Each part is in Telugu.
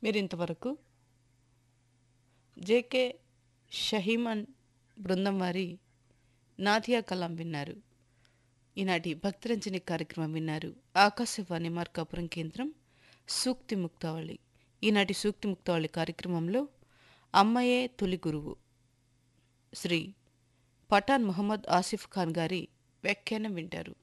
మీరు ఇంతవరకు జేకే షహీమన్ బృందం వారి నాథియా కలాం విన్నారు ఈనాటి భక్తిరంజని కార్యక్రమం విన్నారు ఆకాశవాణి మార్కాపురం కేంద్రం సూక్తి ముక్తావళి ఈనాటి సూక్తి ముక్తావళి కార్యక్రమంలో అమ్మయే తొలి గురువు శ్రీ పఠాన్ మొహమ్మద్ ఆసిఫ్ ఖాన్ గారి వ్యాఖ్యానం వింటారు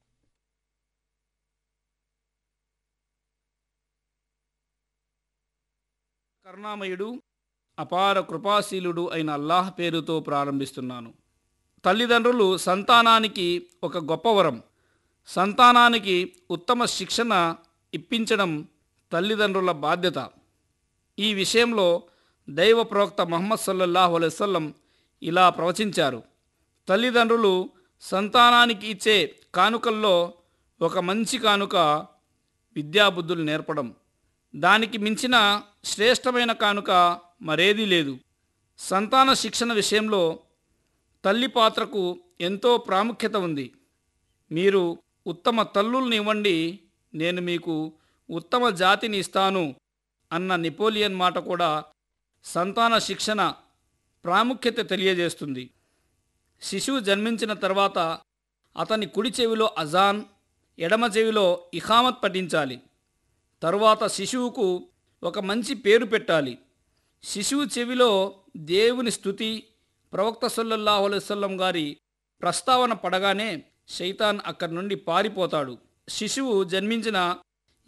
కరుణామయుడు అపార కృపాశీలుడు అయిన అల్లాహ్ పేరుతో ప్రారంభిస్తున్నాను తల్లిదండ్రులు సంతానానికి ఒక గొప్ప వరం సంతానానికి ఉత్తమ శిక్షణ ఇప్పించడం తల్లిదండ్రుల బాధ్యత ఈ విషయంలో దైవ ప్రవక్త మహమ్మద్ సల్లల్లాహు అలైవల్లం ఇలా ప్రవచించారు తల్లిదండ్రులు సంతానానికి ఇచ్చే కానుకల్లో ఒక మంచి కానుక విద్యాబుద్ధులు నేర్పడం దానికి మించిన శ్రేష్టమైన కానుక మరేదీ లేదు సంతాన శిక్షణ విషయంలో తల్లి పాత్రకు ఎంతో ప్రాముఖ్యత ఉంది మీరు ఉత్తమ తల్లుల్ని ఇవ్వండి నేను మీకు ఉత్తమ జాతిని ఇస్తాను అన్న నెపోలియన్ మాట కూడా సంతాన శిక్షణ ప్రాముఖ్యత తెలియజేస్తుంది శిశువు జన్మించిన తర్వాత అతని కుడి చెవిలో అజాన్ ఎడమ చెవిలో ఇఖామత్ పఠించాలి తరువాత శిశువుకు ఒక మంచి పేరు పెట్టాలి శిశువు చెవిలో దేవుని స్థుతి ప్రవక్త సల్లల్లాహు అలైవల్లం గారి ప్రస్తావన పడగానే శైతాన్ అక్కడి నుండి పారిపోతాడు శిశువు జన్మించిన